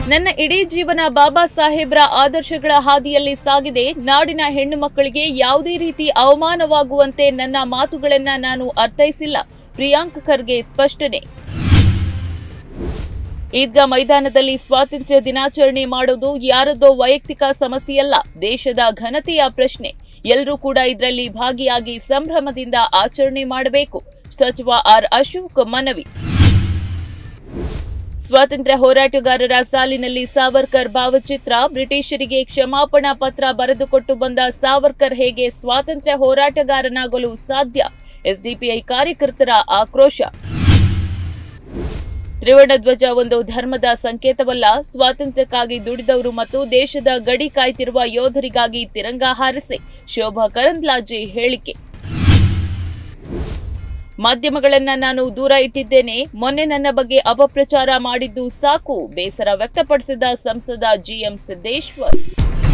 ನನ್ನ ಇಡೀ ಜೀವನ ಬಾಬಾ ಸಾಹೇಬ್ರ ಆದರ್ಶಗಳ ಹಾದಿಯಲ್ಲಿ ಸಾಗಿದೆ ನಾಡಿನ ಹೆಣ್ಣು ಮಕ್ಕಳಿಗೆ ಯಾವುದೇ ರೀತಿ ಅವಮಾನವಾಗುವಂತೆ ನನ್ನ ಮಾತುಗಳನ್ನ ನಾನು ಅರ್ಥೈಸಿಲ್ಲ ಪ್ರಿಯಾಂಕ್ ಖರ್ಗೆ ಸ್ಪಷ್ಟನೆ ಈದ್ಗಾ ಮೈದಾನದಲ್ಲಿ ಸ್ವಾತಂತ್ರ್ಯ ದಿನಾಚರಣೆ ಮಾಡೋದು ಯಾರದ್ದೋ ವೈಯಕ್ತಿಕ ಸಮಸ್ಯೆಯಲ್ಲ ದೇಶದ ಘನತೆಯ ಪ್ರಶ್ನೆ ಎಲ್ಲರೂ ಕೂಡ ಇದರಲ್ಲಿ ಭಾಗಿಯಾಗಿ ಸಂಭ್ರಮದಿಂದ ಆಚರಣೆ ಮಾಡಬೇಕು ಸಚಿವ ಆರ್ ಅಶೋಕ್ ಮನವಿ ಸ್ವಾತಂತ್ರ್ಯ ಹೋರಾಟಗಾರರ ಸಾಲಿನಲ್ಲಿ ಸಾವರ್ಕರ್ ಭಾವಚಿತ್ರ ಬ್ರಿಟಿಷರಿಗೆ ಕ್ಷಮಾಪಣಾ ಪತ್ರ ಬರೆದುಕೊಟ್ಟು ಬಂದ ಸಾವರ್ಕರ್ ಹೇಗೆ ಸ್ವಾತಂತ್ರ್ಯ ಹೋರಾಟಗಾರನಾಗಲು ಸಾಧ್ಯ ಎಸ್ಡಿಪಿಐ ಕಾರ್ಯಕರ್ತರ ಆಕ್ರೋಶ ತ್ರಿವರ್ಣ ಧ್ವಜ ಒಂದು ಧರ್ಮದ ಸಂಕೇತವಲ್ಲ ಸ್ವಾತಂತ್ರ್ಯಕ್ಕಾಗಿ ದುಡಿದವರು ಮತ್ತು ದೇಶದ ಗಡಿ ಕಾಯ್ತಿರುವ ಯೋಧರಿಗಾಗಿ ತಿರಂಗ ಹಾರಿಸಿ ಶೋಭಾ ಕರಂದ್ಲಾಜೆ ಹೇಳಿಕೆ ಮಾಧ್ಯಮಗಳನ್ನ ನಾನು ದೂರ ಇಟ್ಟಿದ್ದೇನೆ ಮೊನ್ನೆ ನನ್ನ ಬಗ್ಗೆ ಅಪಪ್ರಚಾರ ಮಾಡಿದ್ದು ಸಾಕು ಬೇಸರ ವ್ಯಕ್ತಪಡಿಸಿದ ಸಂಸದ ಜಿಎಂ ಸಿದ್ದೇಶ್ವರ್